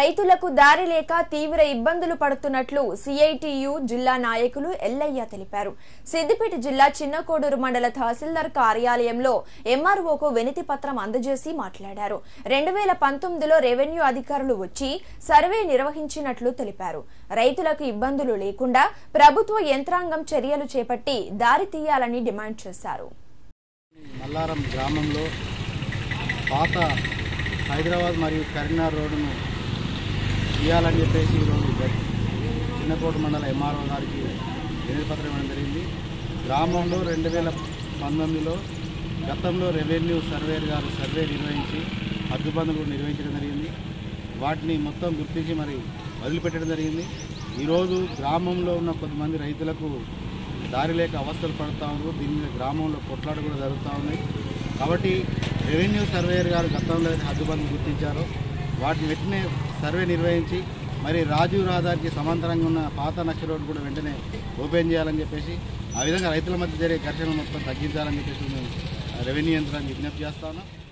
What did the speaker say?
రైతులకు దారి లేక తీవ్ర ఇబ్బందులు పడుతున్నట్లు సిఐటియు జిల్లా నాయకులు ఎల్లయ్య తెలిపారు సిద్దిపేట జిల్లా చిన్నకోడూరు మండల తహసీల్దార్ కార్యాలయంలో ఎంఆర్ఓకు వినతి పత్రం అందజేసి మాట్లాడారు రెండు వేల పంతొమ్మిదిలో రెవెన్యూ అధికారులు వచ్చి సర్వే నిర్వహించినట్లు తెలిపారు రైతులకు ఇబ్బందులు లేకుండా ప్రభుత్వ యంత్రాంగం చర్యలు చేపట్టి దారి తీయాలని డిమాండ్ చేశారు మల్లారం గ్రామంలో పాత హైదరాబాద్ మరియు కరీంనగర్ రోడ్డును తీయాలని చెప్పేసి ఈరోజు గట్- చిన్నకోట మండల ఎంఆర్ఓ గారికి వినతి పత్రం ఇవ్వడం జరిగింది గ్రామంలో రెండు వేల పంతొమ్మిదిలో గతంలో రెవెన్యూ సర్వేర్ గారు సర్వే నిర్వహించి హద్దుబందులు కూడా నిర్వహించడం జరిగింది వాటిని మొత్తం గుర్తించి మరి వదిలిపెట్టడం జరిగింది ఈరోజు గ్రామంలో ఉన్న కొంతమంది రైతులకు దారి లేక అవస్థలు పడుతూ ఉన్నారు దీని మీద గ్రామంలో కొట్లాట కూడా జరుగుతూ ఉంది కాబట్టి రెవెన్యూ సర్వేయర్ గారు గతంలో అయితే హద్దుబందులు గుర్తించారో వాటిని వెంటనే సర్వే నిర్వహించి మరి రాజీవ్ రహదారికి సమాంతరంగా ఉన్న పాత నక్ష రోడ్డు కూడా వెంటనే ఓపెన్ చేయాలని చెప్పేసి ఆ విధంగా రైతుల మధ్య జరిగే ఘర్షణ మొత్తం తగ్గించాలని చెప్పేసి మేము రెవెన్యూ యంత్రాన్ని విజ్ఞప్తి చేస్తా ఉన్నాం